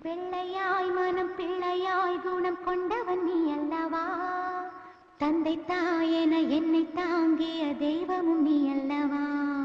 பிள்ளையாய் மனம் பிள்ளையாய் குணம் கொண்டவன் நீ அல்லவா தந்தை தாயென என்னை தாங்கிய தெய்வமும் நீ அல்லவா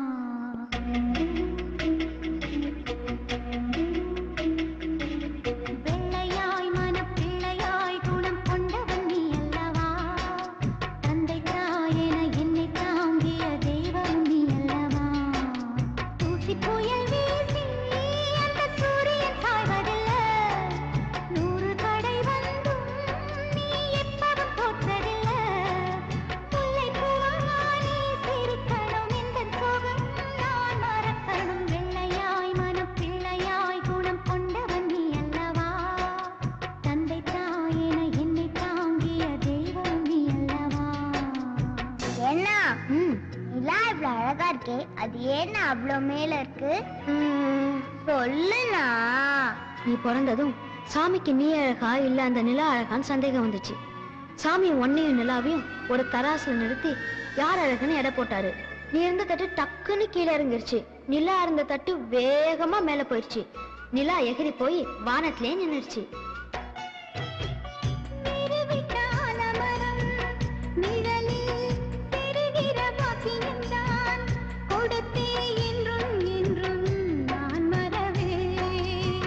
வெள்ளையாய் மனம் பிள்ளையாய் குணம் கொண்டவன் நீ அல்லவா தந்தை தாயென என்னை தாங்கிய தெய்வமும் நீ அல்லவா தூசி புயல் வீசி அந்த சூரியன் சாய்வதில்லை நூறு தடை வந்தும் நீ எப்பவும் தோற்றதில்லை முல்லை பூவானே சிரிக்கணும் இந்த சோகம் நான் மறக்கணும் வெள்ளையாய் மனம் பிள்ளையாய் குணம் கொண்டவன் நீ அல்லவா தந்தை தாயென என்னை தாங்கிய தெய்வம் நீ அல்லவா என்ன ம் நிலா இவ்வளவு அழகா இருக்கே அது ஏன் அவ்வளோ மேல இருக்கு ம், சொல்லுண்ணா நீ பிறந்ததும் சாமிக்கு நீ அழகா இல்ல அந்த நிலா அழகான்னு சந்தேகம் வந்துச்சு சாமி ஒன்னையும் நிலாவையும் ஒரு தராசுல நிறுத்தி யார் அழகுன்னு எடை போட்டாரு நீ இருந்த தட்டு டக்குன்னு கீழே இறங்கிருச்சு நிலா இருந்த தட்டு வேகமா மேல போயிடுச்சு நிலா எகிரி போய் வானத்திலே நின்னுடுச்சு கொடுத்தே என்றும் என்றும் நான் மறவேன்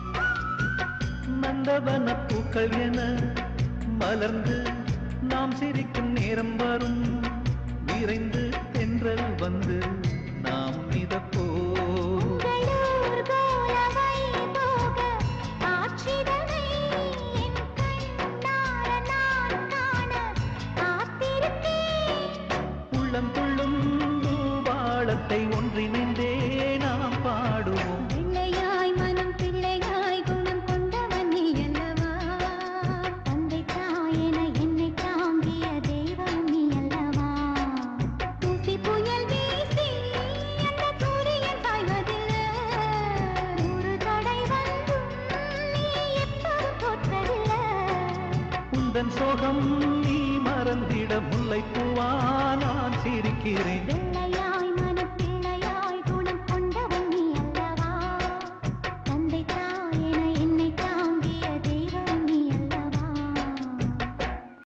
நந்தவன பூக்கள் என மலர்ந்து நாம் சிரிக்கும் நேரம் வரும் விரைந்து தென்றல் வந்து நாம் மிதப்போ உங்களூர் கோலவை போக காட்சிதனை என் கண்ணார நான் காண காத்திருப்பேன் உள்ளம் துள்ளும் தூவாளத்தை ஒன்றிணைந்தே நாம் பாடுவோம் பிள்ளையாய் மனம் பிள்ளையாய் குணம் கொண்டவன் நீ அல்லவா தந்தை தாயென என்னை தாங்கிய தெய்வம் நீ அல்லவா தூசி புயல் வீசி அந்த சூரியன் சாய்வதில்லை ஒரு தடை வந்தும் நீ எப்போதும் தோற்றதில்லை உந்தன் சோகம் நீ மறந்திட முல்லை பூவா நான் சிரிக்கிறேன்